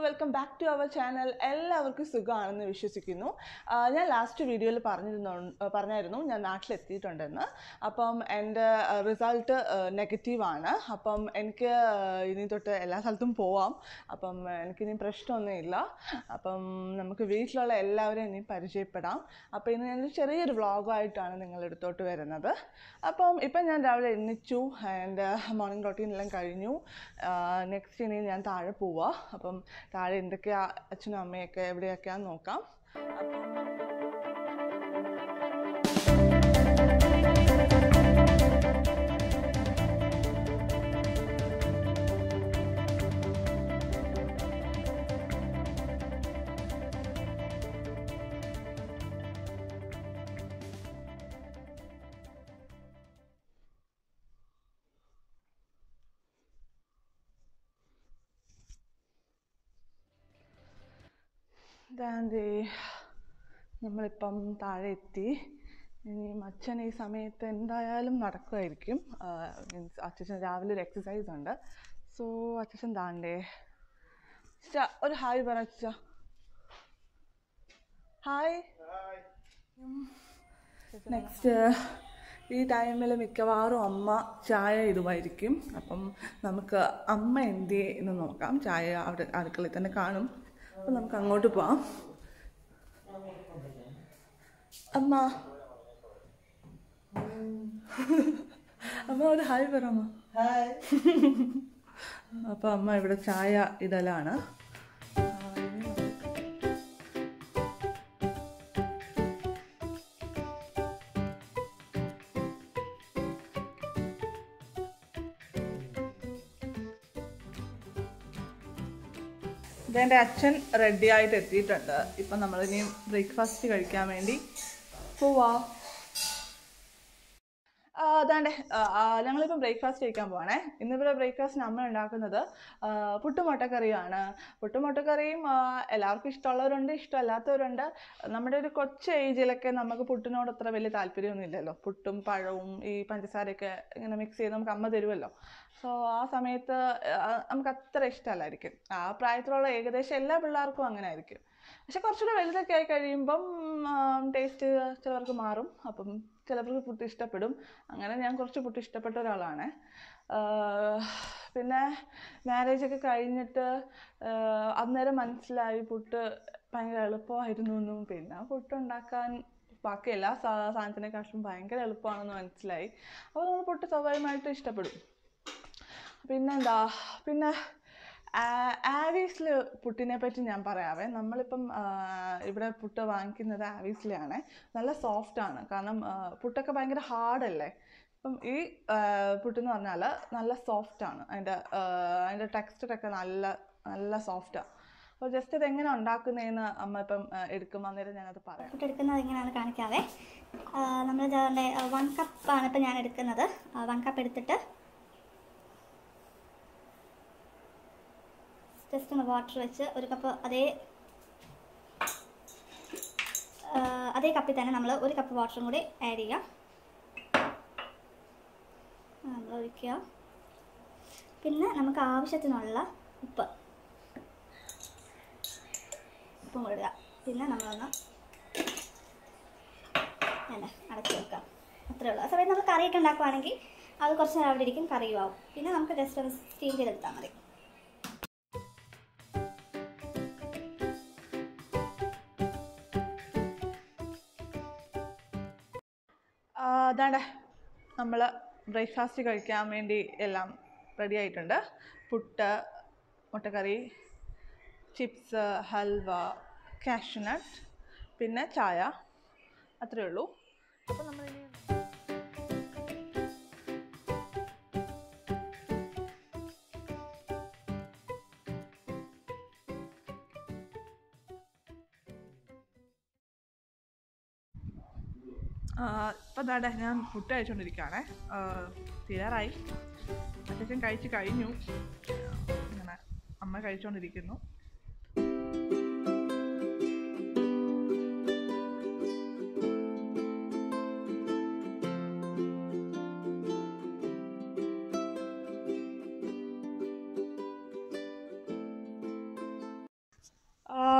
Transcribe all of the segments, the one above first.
Welcome back to our channel എല്ലാവർക്കും സുഖമാണെന്ന് വിശ്വസിക്കുന്നു ആ, ഞാൻ ലാസ്റ്റ് വീഡിയോയിൽ പറഞ്ഞിരുന്നു പറഞ്ഞായിരുന്നു ഞാൻ നാട്ടിലെത്തിയിട്ടുണ്ടെന്ന് അപ്പം എൻ്റെ റിസൾട്ട് നെഗറ്റീവാണ് അപ്പം എനിക്ക് ഇനി തൊട്ട് എല്ലാ സ്ഥലത്തും പോവാം അപ്പം എനിക്കിനി പ്രശ്നമൊന്നുമില്ല അപ്പം നമുക്ക് വീട്ടിലുള്ള എല്ലാവരെയും ഇനി പരിചയപ്പെടാം അപ്പോൾ ഇന്ന് ഞാനൊരു ചെറിയൊരു വ്ളോഗായിട്ടാണ് നിങ്ങളെടുത്തോട്ട് വരുന്നത് അപ്പം ഇപ്പം ഞാൻ രാവിലെ എണ്ണിച്ചു എൻ്റെ മോർണിംഗ് റൊട്ടീൻ എല്ലാം കഴിഞ്ഞു നെക്സ്റ്റ് ഇനി ഞാൻ താഴെ പോവാം അപ്പം താഴെ എന്തൊക്കെയാ അച്ഛനും അമ്മയൊക്കെ എവിടെയൊക്കെയാന്ന് നോക്കാം അപ്പം ദാന്തേ നമ്മളിപ്പം താഴെ എത്തി ഇനി അച്ഛൻ ഈ സമയത്ത് എന്തായാലും നടക്കുമായിരിക്കും മീൻസ് അച്ഛൻ രാവിലെ ഒരു എക്സസൈസ് ഉണ്ട് സോ അച്ഛൻ താണ്ടേ അച്ഛ ഒരു ഹായ് പറ അച്ഛ ഹായ് നെക്സ്റ്റ് ഈ ടൈമിൽ മിക്കവാറും അമ്മ ചായ ഇടുമായിരിക്കും അപ്പം നമുക്ക് അമ്മ എന്ത് എന്ന് നോക്കാം ചായ അവിടെ അടുക്കളയിൽ തന്നെ കാണും അപ്പം നമുക്ക് അങ്ങോട്ട് പോവാം അമ്മ അമ്മ ഒരു ഹായ് പറ അമ്മ അപ്പം അമ്മ ഇവിടെ ചായ ഇടലാണ് ഇതെൻ്റെ അച്ഛൻ റെഡി ആയിട്ട് എത്തിയിട്ടുണ്ട് ഇപ്പം നമ്മളിനി ബ്രേക്ക്ഫാസ്റ്റ് കഴിക്കാൻ വേണ്ടി പോവാ ആ, അതാണ്ടേ ആ, ആ, ഞങ്ങളിപ്പം ബ്രേക്ക്ഫാസ്റ്റ് കഴിക്കാൻ പോവാണേ ഇന്നിവിടെ ബ്രേക്ക്ഫാസ്റ്റിന് അമ്മ ഉണ്ടാക്കുന്നത് ആ, പുട്ടും മുട്ടക്കറിയാണ് പുട്ടും മുട്ടക്കറിയും ആ, എല്ലാവർക്കും ഇഷ്ടമുള്ളവരുണ്ട് ഇഷ്ടമല്ലാത്തവരുണ്ട് നമ്മുടെ ഒരു കൊച്ചു ഏജിലൊക്കെ നമുക്ക് പുട്ടിനോട് അത്ര വലിയ താല്പര്യമൊന്നും ഇല്ലല്ലോ പുട്ടും പഴവും ഈ പഞ്ചസാരയൊക്കെ ഇങ്ങനെ മിക്സ് ചെയ്ത് നമുക്ക് അമ്മ തരുമല്ലോ സോ ആ സമയത്ത് ആ, നമുക്ക് അത്ര ഇഷ്ടമല്ലായിരിക്കും ആ പ്രായത്തിലുള്ള ഏകദേശം എല്ലാ പിള്ളേർക്കും അങ്ങനെ ആയിരിക്കും പക്ഷെ കുറച്ചുകൂടെ വലുതൊക്കെ ആയി കഴിയുമ്പം ടേസ്റ്റ് ചിലവർക്ക് മാറും അപ്പം ചിലവർക്ക് പുട്ട് ഇഷ്ടപ്പെടും അങ്ങനെ ഞാൻ കുറച്ച് പുട്ട് ഇഷ്ടപ്പെട്ട ഒരാളാണ് പിന്നെ മാരേജ് ഒക്കെ കഴിഞ്ഞിട്ട് ആഹ് അന്നേരം മനസ്സിലായി പുട്ട് ഭയങ്കര എളുപ്പമായിരുന്നു എന്നും പിന്നെ പുട്ട് ഉണ്ടാക്കാൻ ബാക്കി എല്ലാ സാ സാധനത്തിനെക്കാട്ടിലും ഭയങ്കര എളുപ്പമാണെന്ന് മനസ്സിലായി അപ്പോൾ നമ്മൾ പുട്ട് സ്വാഭാവികമായിട്ടും ഇഷ്ടപ്പെടും പിന്നെന്താ പിന്നെ ആവീസിൽ പുട്ടിനെ പറ്റി ഞാൻ പറയാവേ നമ്മളിപ്പം ആ, ഇവിടെ പുട്ട് വാങ്ങിക്കുന്നത് ആവീസിലാണ് നല്ല സോഫ്റ്റ് ആണ് കാരണം ആ, പുട്ടൊക്കെ ഭയങ്കര ഹാർഡല്ലേ ഇപ്പം ഈ ആ, പുട്ടെന്ന് പറഞ്ഞാൽ നല്ല സോഫ്റ്റ് ആണ് അതിൻ്റെ ആ, അതിൻ്റെ ടെക്സ്ചറൊക്കെ നല്ല നല്ല സോഫ്റ്റാണ് അപ്പോൾ ജസ്റ്റ് ഇത് എങ്ങനെ ഉണ്ടാക്കുന്നതെന്ന് അമ്മ ഇപ്പം ആ, എടുക്കും അന്നേരം ഞാനത് പറയാം പുട്ട് എടുക്കുന്നത് എങ്ങനെയാണെന്ന് കാണിക്കാവേ നമ്മൾ ഇതാണ്ട് വൺ കപ്പാണ് ഇപ്പം ഞാൻ എടുക്കുന്നത് വൺ കപ്പ് എടുത്തിട്ട് ജസ്റ്റ് ഒന്ന് വാട്ടർ വെച്ച് ഒരു കപ്പ് അതേ ആ, അതേ കപ്പിൽ തന്നെ നമ്മൾ ഒരു കപ്പ് വാട്ടറും കൂടി ആഡ് ചെയ്യാം നമ്മൾ ഒഴിക്കുക പിന്നെ നമുക്ക് ആവശ്യത്തിനുള്ള ഉപ്പ് ഉപ്പും കൂടി ഇടുക പിന്നെ നമ്മളൊന്ന് അല്ല അടച്ചു വെക്കാം അത്രേ ഉള്ളൂ ആ സമയത്ത് നമ്മൾ കറിയൊക്കെ ഉണ്ടാക്കുവാണെങ്കിൽ അത് കുറച്ച് നേരം അവിടെ ഇരിക്കും കറിയും ആവും പിന്നെ നമുക്ക് ജസ്റ്റ് ഒന്ന് സ്റ്റീം ചെയ്തെടുത്താൽ മതി അതാണ്ട് നമ്മൾ ബ്രേക്ക്ഫാസ്റ്റ് കഴിക്കാൻ വേണ്ടി എല്ലാം റെഡി ആയിട്ടുണ്ട് പുട്ട് മുട്ടക്കറി ചിപ്സ് ഹൽവ കാഷ്നട്ട് പിന്നെ ചായ അത്രയേ ഉള്ളൂ അപ്പോൾ നമ്മളിനി ഇപ്പം ദാണ്ടെ ഞാൻ ഫുഡ് കഴിച്ചുകൊണ്ടിരിക്കുകയാണേ തീരാറായി അത്യാവശ്യം കഴിച്ച് കഴിഞ്ഞു ഇങ്ങനെ അമ്മ കഴിച്ചുകൊണ്ടിരിക്കുന്നു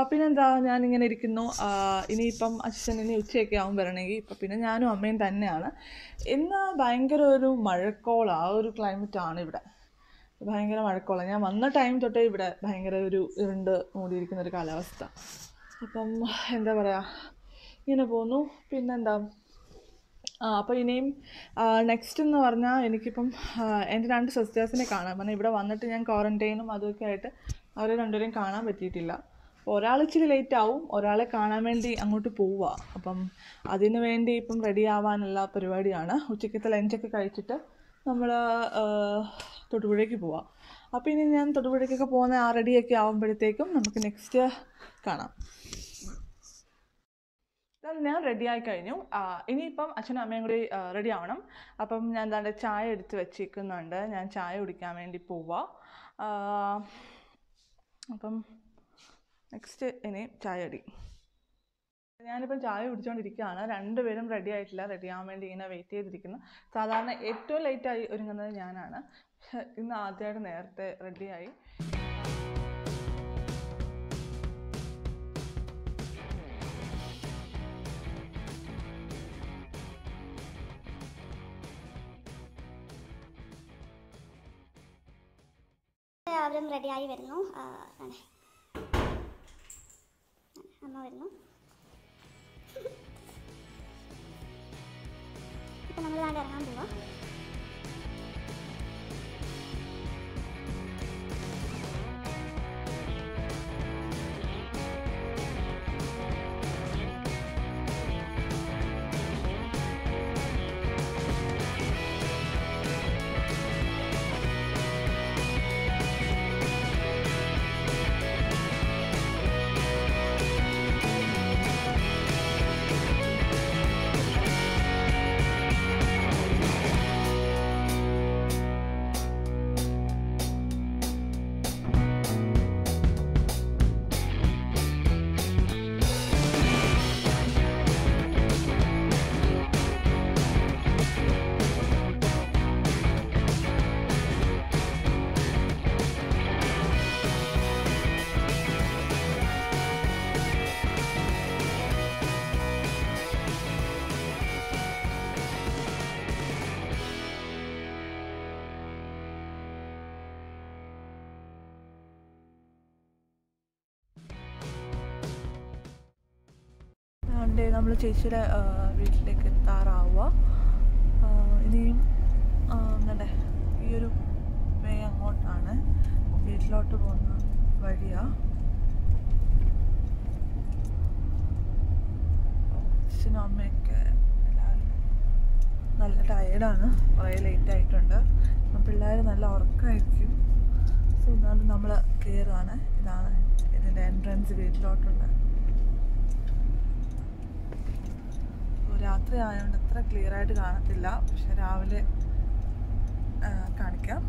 പിന്നെന്താ ഞാനിങ്ങനെ ഇരിക്കുന്നു ആ, ഇനിയിപ്പം അച്ഛൻ ഇനി ഉച്ചയൊക്കെ ആവും വരണമെങ്കിൽ ഇപ്പം പിന്നെ ഞാനും അമ്മയും തന്നെയാണ് ഇന്ന് ഭയങ്കര ഒരു മഴക്കോള ആ ഒരു ക്ലൈമറ്റാണ് ഇവിടെ ഭയങ്കര മഴക്കോള ഞാൻ വന്ന ടൈം തൊട്ടേ ഇവിടെ ഭയങ്കര ഒരു ഇരുണ്ട് മൂടിയിരിക്കുന്ന ഒരു കാലാവസ്ഥ അപ്പം എന്താ പറയുക ഇങ്ങനെ പോന്നു പിന്നെന്താ ആ അപ്പോൾ ഇനിയും നെക്സ്റ്റ് എന്ന് പറഞ്ഞാൽ എനിക്കിപ്പം ആ, എൻ്റെ രണ്ട് സിസ്റ്റേഴ്സിനെ കാണാൻ പറഞ്ഞാൽ ഇവിടെ വന്നിട്ട് ഞാൻ ക്വാറൻറ്റൈനും അതൊക്കെ ആയിട്ട് അവരെ രണ്ടുപേരെയും കാണാൻ പറ്റിയിട്ടില്ല അപ്പോൾ ഒരാൾ ഇച്ചിരി ലേറ്റ് ആവും ഒരാളെ കാണാൻ വേണ്ടി അങ്ങോട്ട് പോവുക അപ്പം അതിന് വേണ്ടി ഇപ്പം റെഡി ആവാനുള്ള പരിപാടിയാണ് ഉച്ചക്കത്തെ ലഞ്ചൊക്കെ കഴിച്ചിട്ട് നമ്മൾ തൊടുപുഴയ്ക്ക് പോവാം അപ്പോൾ ഇനി ഞാൻ തൊടുപുഴയ്ക്കൊക്കെ പോകുന്ന ആ റെഡിയൊക്കെ ആകുമ്പോഴത്തേക്കും നമുക്ക് നെക്സ്റ്റ് കാണാം എന്നാൽ ഞാൻ റെഡി ആയി കഴിഞ്ഞു ആ, ഇനിയിപ്പം അച്ഛനും അമ്മയും കൂടി റെഡി ആവണം അപ്പം ഞാൻ എന്താണ്ട് ചായ എടുത്ത് വെച്ചേക്കുന്നുണ്ട് ഞാൻ ചായ കുടിക്കാൻ വേണ്ടി പോവാ ആ, അപ്പം നെക്സ്റ്റ് ഇനി ചായ അടി ഞാനിപ്പം ചായ കുടിച്ചുകൊണ്ടിരിക്കുകയാണ് രണ്ടുപേരും റെഡി ആയിട്ടില്ല റെഡി ആവാൻ വേണ്ടി ഇങ്ങനെ വെയിറ്റ് ചെയ്തിരിക്കുന്നു സാധാരണ ഏറ്റവും ലേറ്റായി ഒരുങ്ങുന്നത് ഞാനാണ് പക്ഷെ ഇന്ന് ആദ്യമായിട്ട് നേരത്തെ റെഡിയായി അവരും റെഡിയായി വരുന്നു ആ, ആണ്. അമ്മ വരുന്നു ഇപ്പം നമ്മൾ വേണ്ട ഇറങ്ങാൻ പോവാ അതുകൊണ്ട് നമ്മൾ ചേച്ചിയുടെ ആ, വീട്ടിലേക്ക് എത്താറാവുക ആ, ഇനിയും ആ, എന്താണ്ടേ ഈ ഒരു വേ അങ്ങോട്ടാണ് വീട്ടിലോട്ട് പോകുന്ന വഴിയാ അച്ഛനും അമ്മയൊക്കെ എല്ലാവരും നല്ല ടയേർഡാണ് കുറേ ലേറ്റ് ആയിട്ടുണ്ട് അപ്പം പിള്ളേർ നല്ല ഉറക്കമായിരിക്കും സോ എന്നാലും നമ്മൾ കയറുകയാണ് ഇതാണ് ഇതിൻ്റെ എൻട്രൻസ് വീട്ടിലോട്ടുള്ള അപ്പോൾ രാത്രി ആയതുകൊണ്ട് അത്ര ക്ലിയർ ആയിട്ട് കാണത്തില്ല പക്ഷെ രാവിലെ ആ, കാണിക്കാം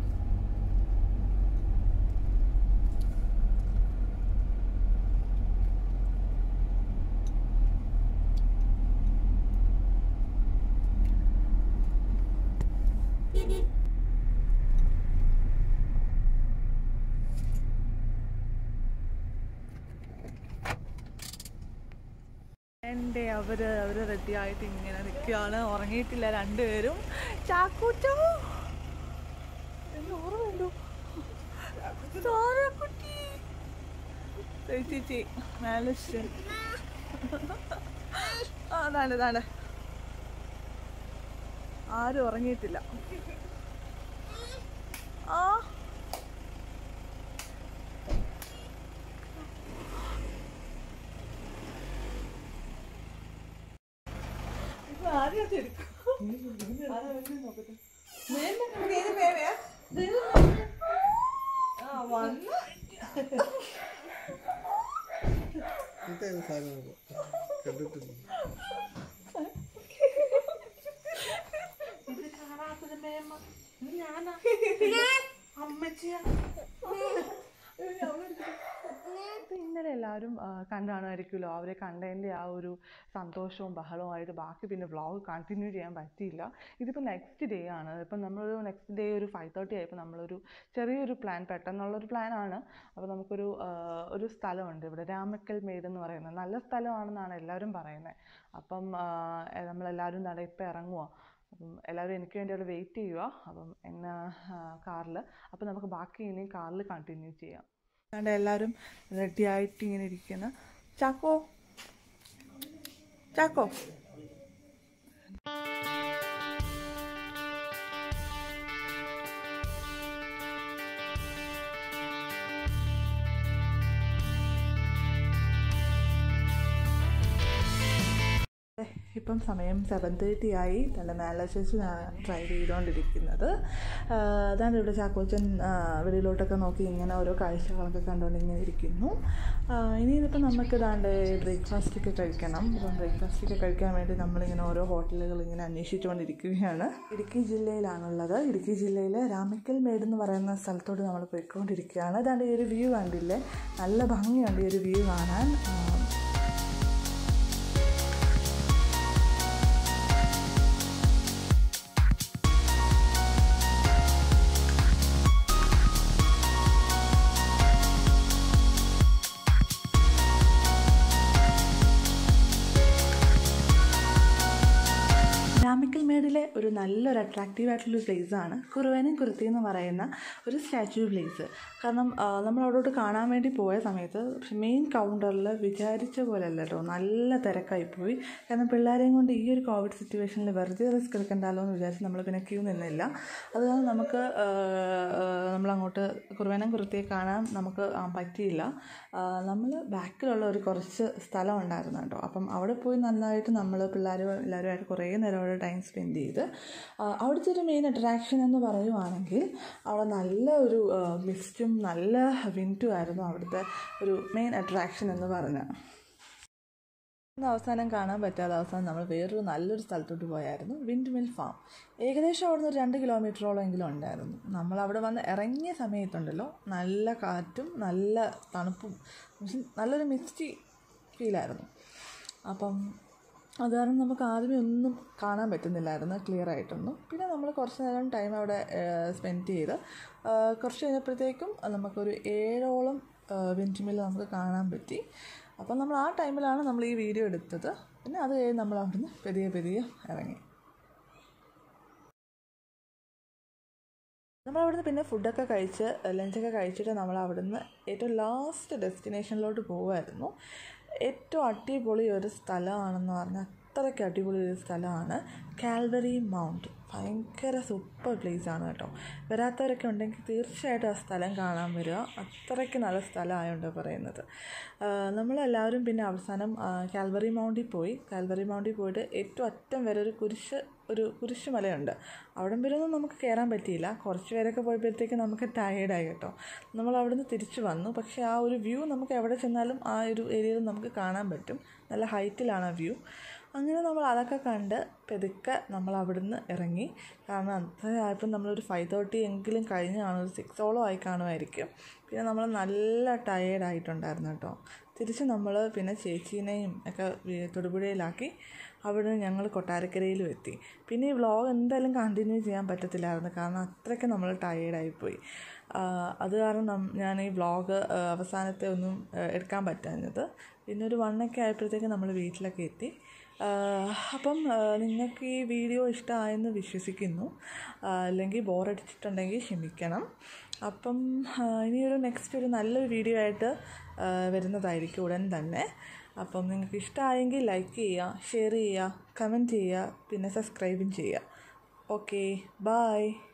എൻ്റെ അവര് അവര് റെഡി ആയിട്ട് ഇങ്ങനെ നിൽക്കുകയാണ് ഉറങ്ങിയിട്ടില്ല രണ്ടുപേരും ചാക്കൂച്ചോ എന്നെ ഓർമ്മയുണ്ടോ സാറാക്കുട്ടി ദേ ചേച്ചി മാലസ് ആ താണ്ട് താണ്ട് ആരും ഉറങ്ങിയിട്ടില്ല ആ ഇപ്പൊ ആരെയാ ശരിക്കും ആരാ വരുന്നത് നോക്കട്ടെ മേമ ഏത് മേമയാ ആ വന്ന് ഇതായിരുന്നു സാധനം കണ്ടിട്ടില്ല ഇത് കാണാത്തത് മേമ ഇത് ഞാനാ അമ്മച്ചിയാ അപ്പോൾ ഇന്നലെ എല്ലാവരും ആ, കണ്ടു കാണുമായിരിക്കുമല്ലോ അവരെ കണ്ടതിൻ്റെ ആ ഒരു സന്തോഷവും ബഹളവുമായിട്ട് ബാക്കി പിന്നെ വ്ളോഗ് കണ്ടിന്യൂ ചെയ്യാൻ പറ്റിയില്ല ഇതിപ്പോൾ നെക്സ്റ്റ് ഡേ ആണ് ഇപ്പം നമ്മളൊരു നെക്സ്റ്റ് ഡേ ഒരു ഫൈവ് തേർട്ടി ആയപ്പോൾ നമ്മളൊരു ചെറിയൊരു പ്ലാൻ പെട്ടെന്നുള്ളൊരു പ്ലാനാണ് അപ്പോൾ നമുക്കൊരു ആ, ഒരു സ്ഥലമുണ്ട് ഇവിടെ രാമക്കൽ മേട് എന്ന് പറയുന്നത് നല്ല സ്ഥലമാണെന്നാണ് എല്ലാവരും പറയുന്നത് അപ്പം ആ, എ- നമ്മളെല്ലാവരും നട ഇപ്പം ഇറങ്ങുക അപ്പം എല്ലാവരും എനിക്ക് വേണ്ടി അവിടെ വെയിറ്റ് ചെയ്യുക അപ്പം എന്നെ കാറിൽ അപ്പം നമുക്ക് ബാക്കി ഇനി കാറിൽ കണ്ടിന്യൂ ചെയ്യാം അതുകൊണ്ട് എല്ലാവരും റെഡി ആയിട്ട് ഇങ്ങനെ ഇരിക്കുന്ന ചാക്കോ ചാക്കോ ഏ, ഇപ്പം സമയം സെവൻ തേർട്ടി ആയി നല്ല മാലച്ചേച്ചി ഡ്രൈവ് ചെയ്തുകൊണ്ടിരിക്കുന്നത് ആ, അതാണ് ഇവിടെ ചാക്കോച്ചൻ ആ, വെളിയിലോട്ടൊക്കെ നോക്കി ഇങ്ങനെ ഓരോ കാഴ്ചകളൊക്കെ കണ്ടുകൊണ്ട് ഇങ്ങനെ ഇരിക്കുന്നു ആ, ഇനി ഇതിപ്പോൾ നമുക്ക് ഇതാണ്ട് ബ്രേക്ക്ഫാസ്റ്റൊക്കെ കഴിക്കണം അപ്പം ബ്രേക്ക്ഫാസ്റ്റൊക്കെ കഴിക്കാൻ വേണ്ടി നമ്മളിങ്ങനെ ഓരോ ഹോട്ടലുകൾ ഇങ്ങനെ അന്വേഷിച്ചുകൊണ്ടിരിക്കുകയാണ് ഇടുക്കി ജില്ലയിലാണുള്ളത് ഇടുക്കി ജില്ലയിൽ രാമക്കൽ മേട് എന്ന് പറയുന്ന സ്ഥലത്തോട്ട് നമ്മൾ പോയിക്കൊണ്ടിരിക്കുകയാണ് അതാണ്ട് ഈ ഒരു വ്യൂ കണ്ടില്ലേ നല്ല ഭംഗിയുണ്ട് ഈ ഒരു വ്യൂ കാണാൻ ആ, രാമിക്കൽ മേടിലെ ഒരു നല്ലൊരു അട്രാക്റ്റീവ് ആയിട്ടുള്ളൊരു പ്ലേസാണ് കുറുവനും കുരുത്തി എന്ന് പറയുന്ന ഒരു സ്റ്റാച്യു പ്ലേസ് കാരണം ആ, നമ്മൾ അവിടോട്ട് കാണാൻ വേണ്ടി പോയ സമയത്ത് മെയിൻ കൗണ്ടറിൽ വിചാരിച്ച പോലെ അല്ല കേട്ടോ നല്ല തിരക്കായി പോയി കാരണം പിള്ളേരെയും കൊണ്ട് ഈ ഒരു കോവിഡ് സിറ്റുവേഷനിൽ വെറുതെ റിസ്ക് എടുക്കണ്ടല്ലോ എന്ന് വിചാരിച്ച് നമ്മൾ പിന്നെ ക്യൂ നിന്നില്ല അത് കാരണം നമുക്ക് ആ, ആ, നമ്മളങ്ങോട്ട് കുറുവനം കുരുത്തിയെ കാണാൻ നമുക്ക് ആ, പറ്റിയില്ല നമ്മൾ ബാക്കിലുള്ള ഒരു കുറച്ച് സ്ഥലം ഉണ്ടായിരുന്നു കേട്ടോ അപ്പം അവിടെ പോയി നന്നായിട്ട് നമ്മൾ പിള്ളേരും എല്ലാവരുമായിട്ട് കുറേ നേരം അവിടെ ടൈം സ്പെൻഡ് ചെയ്ത് ആ, അവിടുത്തെ ഒരു മെയിൻ അട്രാക്ഷൻ എന്ന് പറയുവാണെങ്കിൽ അവിടെ നല്ല ഒരു മിസ്റ്റും നല്ല വിൻഡും ആയിരുന്നു അവിടുത്തെ ഒരു മെയിൻ അട്രാക്ഷൻ എന്ന് പറഞ്ഞാൽ ഇന്ന് അവസാനം കാണാൻ പറ്റാതെ അവസാനം നമ്മൾ വേറൊരു നല്ലൊരു സ്ഥലത്തോട്ട് പോയായിരുന്നു വിൻഡ് മിൽ ഫാം ഏകദേശം അവിടുന്ന് ഒരു രണ്ട് കിലോമീറ്ററോളം എങ്കിലും ഉണ്ടായിരുന്നു നമ്മൾ അവിടെ വന്ന് ഇറങ്ങിയ സമയത്തുണ്ടല്ലോ നല്ല കാറ്റും നല്ല തണുപ്പും മീൻസ് നല്ലൊരു മിസ്റ്റി ഫീലായിരുന്നു അപ്പം അത് കാരണം നമുക്ക് ആദ്യമേ ഒന്നും കാണാൻ പറ്റുന്നില്ലായിരുന്നു ക്ലിയർ ആയിട്ടൊന്നും പിന്നെ നമ്മൾ കുറച്ച് നേരം ടൈം അവിടെ സ്പെൻഡ് ചെയ്ത് ആ, കുറച്ച് കഴിഞ്ഞപ്പോഴത്തേക്കും നമുക്കൊരു ഏഴോളം വിൻഡ് മില്ല് നമുക്ക് കാണാൻ പറ്റി അപ്പം നമ്മൾ ആ ടൈമിലാണ് നമ്മൾ ഈ വീഡിയോ എടുത്തത് പിന്നെ അത് കഴിഞ്ഞ് നമ്മൾ അവിടുന്ന് പെതിയെ പെതിയെ ഇറങ്ങി നമ്മൾ അവിടുന്ന് പിന്നെ ഫുഡൊക്കെ കഴിച്ച് ലഞ്ചൊക്കെ കഴിച്ചിട്ട് നമ്മൾ അവിടുന്ന് ഏറ്റവും ലാസ്റ്റ് ഡെസ്റ്റിനേഷനിലോട്ട് പോകുമായിരുന്നു ഏറ്റവും അടിപൊളി ഒരു സ്ഥലമാണെന്ന് പറഞ്ഞാൽ അത്രയ്ക്ക് അടിപൊളി ഒരു സ്ഥലമാണ് കാൽവറി മൗണ്ട് ഭയങ്കര സൂപ്പർ പ്ലേസ് ആണ് കേട്ടോ വരാത്തവരൊക്കെ ഉണ്ടെങ്കിൽ തീർച്ചയായിട്ടും ആ സ്ഥലം കാണാൻ വരിക അത്രയ്ക്ക് നല്ല സ്ഥലമായോണ്ട് പറയുന്നത് ആ, നമ്മളെല്ലാവരും പിന്നെ അവസാനം ആ, കാൽവറി മൗണ്ടിൽ പോയി കാൽവറി മൗണ്ടിൽ പോയിട്ട് ഏറ്റവും അറ്റം വരെ ഒരു കുരിശ് ഒരു കുരിശുമലയുണ്ട് അവിടം വരെ ഒന്നും നമുക്ക് കയറാൻ പറ്റിയില്ല കുറച്ച് പേരൊക്കെ പോയപ്പോഴത്തേക്ക് നമുക്ക് ടയേർഡായി കേട്ടോ നമ്മൾ അവിടുന്ന് തിരിച്ചു വന്നു പക്ഷേ ആ ഒരു വ്യൂ നമുക്ക് എവിടെ ചെന്നാലും ആ ഒരു ഏരിയയിൽ നമുക്ക് കാണാൻ പറ്റും നല്ല ഹൈറ്റിലാണ് ആ വ്യൂ അങ്ങനെ നമ്മൾ അതൊക്കെ കണ്ട് പെതുക്കെ നമ്മൾ അവിടുന്ന് ഇറങ്ങി കാരണം അത്ര ആയപ്പോൾ നമ്മളൊരു ഫൈവ് തേർട്ടി എങ്കിലും കഴിഞ്ഞ് കാണും ഒരു സിക്സോളം ആയി കാണുമായിരിക്കും പിന്നെ നമ്മൾ നല്ല ടയേർഡ് ആയിട്ടുണ്ടായിരുന്നു കേട്ടോ തിരിച്ച് നമ്മൾ പിന്നെ ചേച്ചീനെയും ഒക്കെ വി- തൊടുപുഴയിലാക്കി അവിടെ നിന്ന് ഞങ്ങൾ കൊട്ടാരക്കരയിലും എത്തി പിന്നെ ഈ വ്ളോഗ് എന്തായാലും കണ്ടിന്യൂ ചെയ്യാൻ പറ്റത്തില്ലായിരുന്നു കാരണം അത്രയ്ക്ക് നമ്മൾ ടയേർഡായിപ്പോയി അത് കാരണം നം- ഞാൻ ഈ വ്ളോഗ് അവസാനത്തെ ഒന്നും ആ, എടുക്കാൻ പറ്റാഞ്ഞത് പിന്നെ ഒരു വണ്ണൊക്കെ ആയപ്പോഴത്തേക്ക് നമ്മൾ വീട്ടിലൊക്കെ എത്തി ആ, അപ്പം ആ, നിങ്ങൾക്ക് ഈ വീഡിയോ ഇഷ്ടമായെന്ന് വിശ്വസിക്കുന്നു ആ, അല്ലെങ്കിൽ ബോറടിച്ചിട്ടുണ്ടെങ്കിൽ ക്ഷമിക്കണം അപ്പം ആ, ഇനിയൊരു നെക്സ്റ്റ് ഒരു നല്ലൊരു വീഡിയോ ആയിട്ട് ആ, വരുന്നതായിരിക്കും ഉടൻ തന്നെ അപ്പം നിങ്ങൾക്ക് ഇഷ്ടമായെങ്കിൽ ലൈക്ക് ചെയ്യുക ഷെയർ ചെയ്യുക കമൻറ്റ് ചെയ്യുക പിന്നെ സബ്സ്ക്രൈബും ചെയ്യുക ഓക്കെ ബായ്